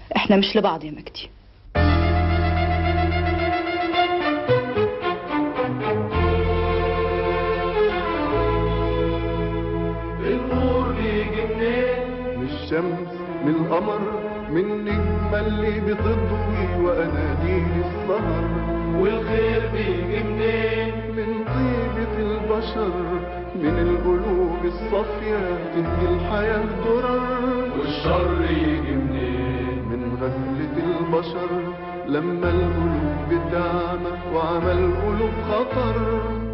احنا مش لبعض يا مجدي النور بيجي منين من الشمس من القمر من نجمة اللي بتضوي وأناديل السهر والخير بيجي منين من طيبة البشر من القلوب الصافية تدي الحياة درر والشر يجي منين من غفلة البشر لما القلوب بتعمى وعمى القلوب خطر